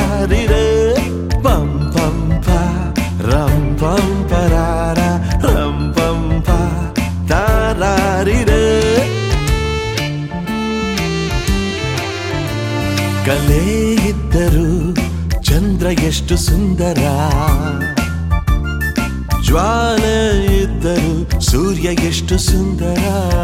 ತಾರಾರಿರೆ ಪಂ ಪಂ ಪ ರಂ ಪಂ ಪರಾರ ರಂ ಪಂ ಪ ತಾರಾರಿರೆ ಕಲೆ ಇದ್ದರು ಚಂದ್ರ ಎಷ್ಟು ಸುಂದರ ಜ್ವಾಲೆ ಇದ್ದರು ಸೂರ್ಯ ಎಷ್ಟು ಸುಂದರ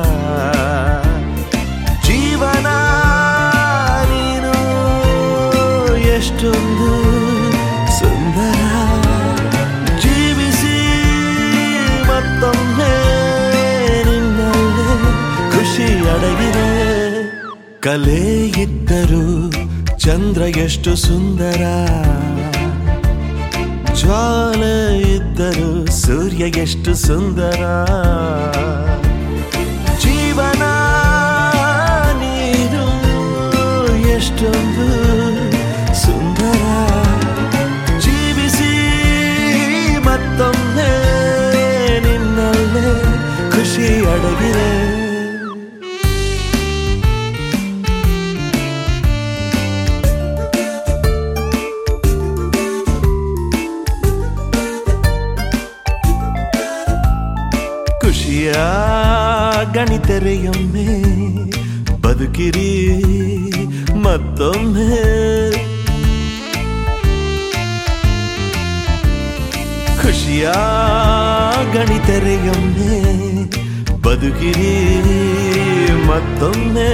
ಜೀವನ ನೀನು ಎಷ್ಟೊಂದು ಸುಂದರ ಜೀವಿಸಿ ಮತ್ತೊಮ್ಮೆ ನಿನ್ನಲ್ಲೇ ಖುಷಿ ಅಡಗಿದೆ ಕಲೆ ಇದ್ದರು ಚಂದ್ರ ಎಷ್ಟು ಸುಂದರ ಜ್ವಾಲೆ ಇದ್ದರು ಸೂರ್ಯ ಎಷ್ಟು ಸುಂದರ ಜೀವನ ನೀನು ಎಷ್ಟೊಂದು ಸುಂದರ ಜೀವಿಸಿ ಮತ್ತೊಮ್ಮೆ ನಿನ್ನಲ್ಲೇ ಖುಷಿ ಅಡಗಿದೆ ಖುಷಿಯ ಗಣಿತರೆಯೊಮ್ಮೆ ಬದುಕಿರಿ ಮತ್ತೊಮ್ಮೆ ಖುಷಿಯ ಗಣಿತರೆಯೊಮ್ಮೆ ಬದುಕಿರಿ ಮತ್ತೊಮ್ಮೆ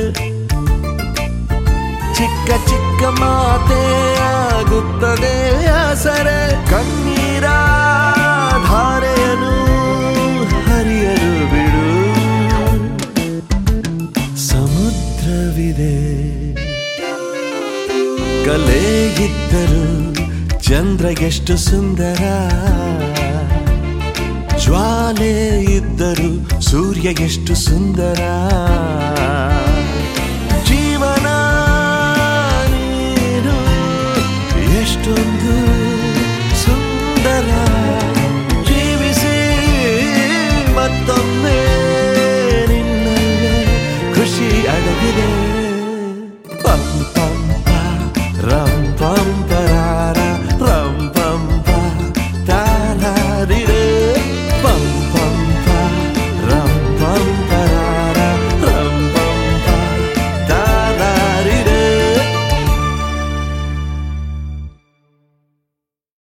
ಚಿಕ್ಕ ಚಿಕ್ಕ ಮಾತೆ ಆಗುತ್ತದೆ ಆಸರೆ ಕಣ್ಣೀರ ಧಾರೆಯನು ಹರಿಯಲು ಬಿಡು ಸಮುದ್ರವಿದೆ ಕಲೆ ಇದ್ದರು ಚಂದ್ರ ಎಷ್ಟು ಸುಂದರ ಜ್ವಾಲೆ ಇದ್ದರು ಸೂರ್ಯ ಎಷ್ಟು ಸುಂದರ ಜೀವನ ನೀನು ಎಷ್ಟೊಂದು